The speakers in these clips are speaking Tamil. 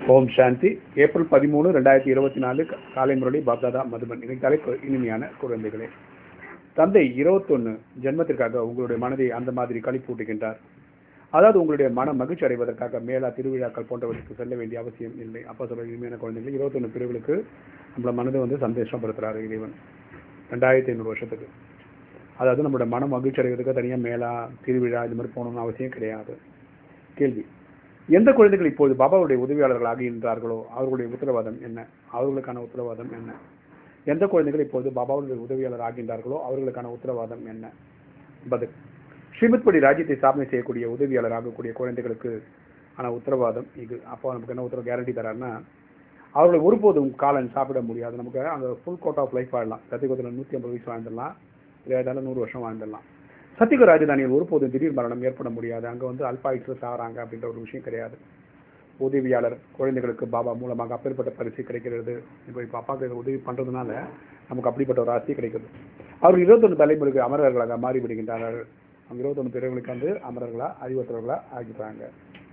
ஓம் சாந்தி ஏப்ரல் பதிமூணு ரெண்டாயிரத்தி இருபத்தி நாலு காலை முரளி பாப்தாதா மதுபன் இன்னைக்கு தலைப்பு இனிமையான குழந்தைகளே தந்தை இருபத்தொன்னு ஜென்மத்திற்காக உங்களுடைய மனதை அந்த மாதிரி களிப்பூட்டுகின்றார் அதாவது உங்களுடைய மனம் மகிழ்ச்சி அடைவதற்காக மேலா திருவிழாக்கள் போன்றவற்றுக்கு செல்ல வேண்டிய அவசியம் இல்லை அப்போ சொல்ற இனிமையான குழந்தைகள் இருபத்தொன்னு பிரிவுகளுக்கு நம்மள மனதை வந்து சந்தோஷப்படுத்துறாரு இறைவன் ரெண்டாயிரத்தி ஐநூறு வருஷத்துக்கு அதாவது நம்மளோட மனம் மகிழ்ச்சி அடைவதற்கு தனியாக மேலா திருவிழா இது மாதிரி போகணும்னு அவசியம் கிடையாது கேள்வி எந்த குழந்தைகள் இப்போது பாபாவுடைய உதவியாளர்கள் ஆகின்றார்களோ அவர்களுடைய உத்தரவாதம் என்ன அவர்களுக்கான உத்தரவாதம் என்ன எந்த குழந்தைகள் இப்போது பாபாவுடைய உதவியாளர் ஆகின்றார்களோ அவர்களுக்கான உத்தரவாதம் என்ன பதில் ஸ்ரீமத் படி ராஜ்யத்தை ஸ்தாபனை செய்யக்கூடிய உதவியாளர் ஆகக்கூடிய குழந்தைகளுக்கு ஆன உத்தரவாதம் இது அப்போ நமக்கு என்ன உத்தரவு கேரண்டி தராருன்னா அவர்களை ஒருபோதும் காலன் சாப்பிட முடியாது நமக்கு அங்கே ஃபுல் கோட் ஆஃப் லைஃப் வாழலாம் சத்தியகுதில் நூற்றி ஐம்பது வயசு வாழ்ந்துடலாம் ஏதாலும் நூறு வருஷம் வாழ்ந்துடலாம் சத்தியக ராஜதானியில் ஒருபோதும் திடீர் மரணம் ஏற்பட முடியாது அங்கே வந்து அல்பாயுஷு சாகிறாங்க அப்படின்ற ஒரு விஷயம் கிடையாது உதவியாளர் குழந்தைகளுக்கு பாபா மூலமாக அப்பேற்பட்ட பரிசு கிடைக்கிறது இப்போ இப்போ அப்பாவுக்கு உதவி பண்ணுறதுனால நமக்கு அப்படிப்பட்ட ஒரு ஆசை கிடைக்கிறது அவர் இருபத்தொன்று தலைமுறைக்கு அமரர்களாக மாறி விடுகின்றனர் அவங்க இருபத்தொன்று பிறர்களுக்கு வந்து அமரர்களாக அறிவுறுத்தவர்களாக ஆகிடுறாங்க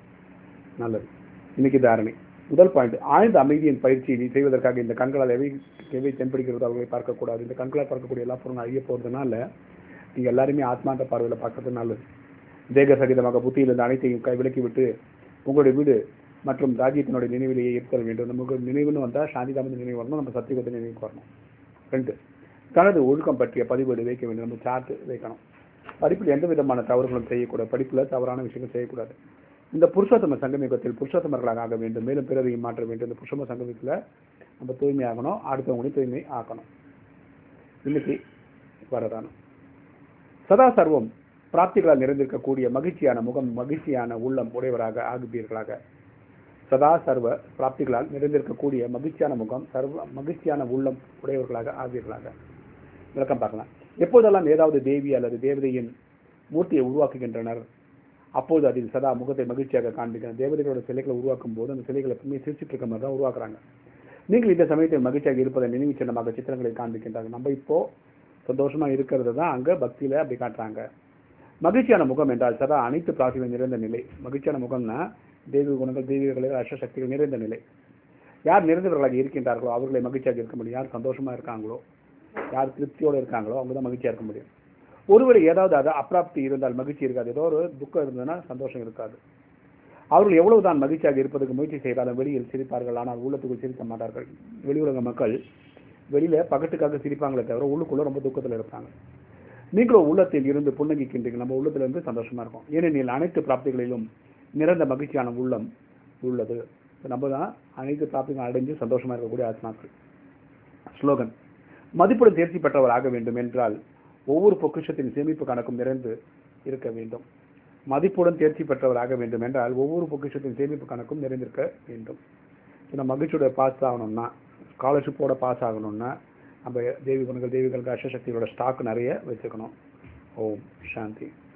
நல்லது இன்னைக்கு தாரணை முதல் பாயிண்ட் ஆழ்ந்த அமைதியின் பயிற்சியை செய்வதற்காக இந்த கண்களால் எவை எவை தென்படுகிறதோ அவர்களை பார்க்கக்கூடாது இந்த கண்களால் பார்க்கக்கூடிய எல்லா பொருளும் அழிய போகிறதுனால நீங்கள் எல்லாருமே ஆத்மாந்த பார்வையில் பார்க்கறது நல்லது தேக சகிதமாக புத்தியிலிருந்து அனைத்தையும் கை விலக்கி விட்டு உங்களுடைய வீடு மற்றும் ராஜ்யத்தினுடைய நினைவிலேயே இருத்தல் வேண்டும் நமக்கு நினைவுன்னு வந்தால் சாந்தி தாமத நினைவு வரணும் நம்ம சத்தியகத்தை நினைவுக்கு வரணும் ரெண்டு தனது ஒழுக்கம் பற்றிய பதிவேடு வைக்க வேண்டும் நம்ம சார்ட்டு வைக்கணும் படிப்பில் எந்த விதமான தவறுகளும் செய்யக்கூடாது படிப்பில் தவறான விஷயங்கள் செய்யக்கூடாது இந்த புருஷோத்தம சங்கமிகத்தில் புருஷோத்தமர்களாக ஆக வேண்டும் மேலும் பிறரையும் மாற்ற வேண்டும் இந்த புருஷோம சங்கமிகத்தில் நம்ம தூய்மை ஆகணும் அடுத்தவங்களையும் தூய்மை ஆக்கணும் இன்னைக்கு வரதானம் சதா சர்வம் பிராப்திகளால் நிறைந்திருக்கக்கூடிய மகிழ்ச்சியான முகம் மகிழ்ச்சியான உள்ளம் உடையவராக ஆகுவீர்களாக சதா சர்வ பிராப்திகளால் நிறைந்திருக்கக்கூடிய மகிழ்ச்சியான முகம் சர்வ மகிழ்ச்சியான உள்ளம் உடையவர்களாக ஆகுவீர்களாக விளக்கம் பார்க்கலாம் எப்போதெல்லாம் ஏதாவது தேவி அல்லது தேவதையின் மூர்த்தியை உருவாக்குகின்றனர் அப்போது அதில் சதா முகத்தை மகிழ்ச்சியாக காண்பிக்கிறேன் தேவதைகளோட சிலைகளை உருவாக்கும் போது அந்த சிலைகளை எப்பவுமே சிரிச்சிட்டு இருக்க மாதிரி தான் உருவாக்குறாங்க நீங்கள் இந்த சமயத்தில் மகிழ்ச்சியாக இருப்பதை நினைவு சின்னமாக சித்திரங்களை காண்பிக்கின்றாங்க நம்ம இப்போ சந்தோஷமா இருக்கிறது தான் அங்க பக்தியில அப்படி காட்டுறாங்க மகிழ்ச்சியான முகம் என்றால் சதா அனைத்து பிராசிகளும் நிறைந்த நிலை மகிழ்ச்சியான முகம்னா தெய்வ குணங்கள் தெய்வீகங்கள் அஷ்ட சக்திகள் நிறைந்த நிலை யார் நிறைந்தவர்களாக இருக்கின்றார்களோ அவர்களை மகிழ்ச்சியாக இருக்க முடியும் யார் சந்தோஷமா இருக்காங்களோ யார் திருப்தியோடு இருக்காங்களோ அவங்க தான் மகிழ்ச்சியா இருக்க முடியும் ஒருவர் ஏதாவது அது அப்பிராப்தி இருந்தால் மகிழ்ச்சி இருக்காது ஏதோ ஒரு துக்கம் இருந்ததுன்னா சந்தோஷம் இருக்காது அவர்கள் எவ்வளவுதான் மகிழ்ச்சியாக இருப்பதற்கு முயற்சி செய்தாலும் வெளியில் சிரிப்பார்கள் ஆனால் உள்ளத்துக்குள் சிரிக்க மாட்டார்கள் வெளியுலக மக்கள் வெளியில பகட்டுக்காக சிரிப்பாங்களே தவிர உள்ளுக்குள்ள ரொம்ப துக்கத்தில் இருப்பாங்க நீங்களும் உள்ளத்தில் இருந்து புன்னகிக்கின்றீர்கள் நம்ம உள்ளத்துல இருந்து சந்தோஷமா இருக்கும் ஏனெனில் அனைத்து பிராப்திகளிலும் நிறந்த மகிழ்ச்சியான உள்ளம் உள்ளது நம்ம தான் அனைத்து பிராப்திகளும் அடைஞ்சு சந்தோஷமா இருக்கக்கூடிய ஆத்மாக்கள் ஸ்லோகன் மதிப்புடன் தேர்ச்சி பெற்றவர் ஆக வேண்டும் என்றால் ஒவ்வொரு பொக்கிஷத்தின் சேமிப்பு கணக்கும் நிறைந்து இருக்க வேண்டும் மதிப்புடன் தேர்ச்சி பெற்றவர் ஆக வேண்டும் என்றால் ஒவ்வொரு பொக்கிஷத்தின் சேமிப்பு கணக்கும் நிறைந்திருக்க வேண்டும் நம்ம மகிழ்ச்சியோட பாஸ் ஆகணும்னா ஸ்காலர்ஷிப்போட பாஸ் ஆகணும்னா நம்ம தேவி குணங்கள் தேவிகளுக்கு அஷ்டசக்திகளோட ஸ்டாக் நிறைய வச்சுக்கணும் ஓம் சாந்தி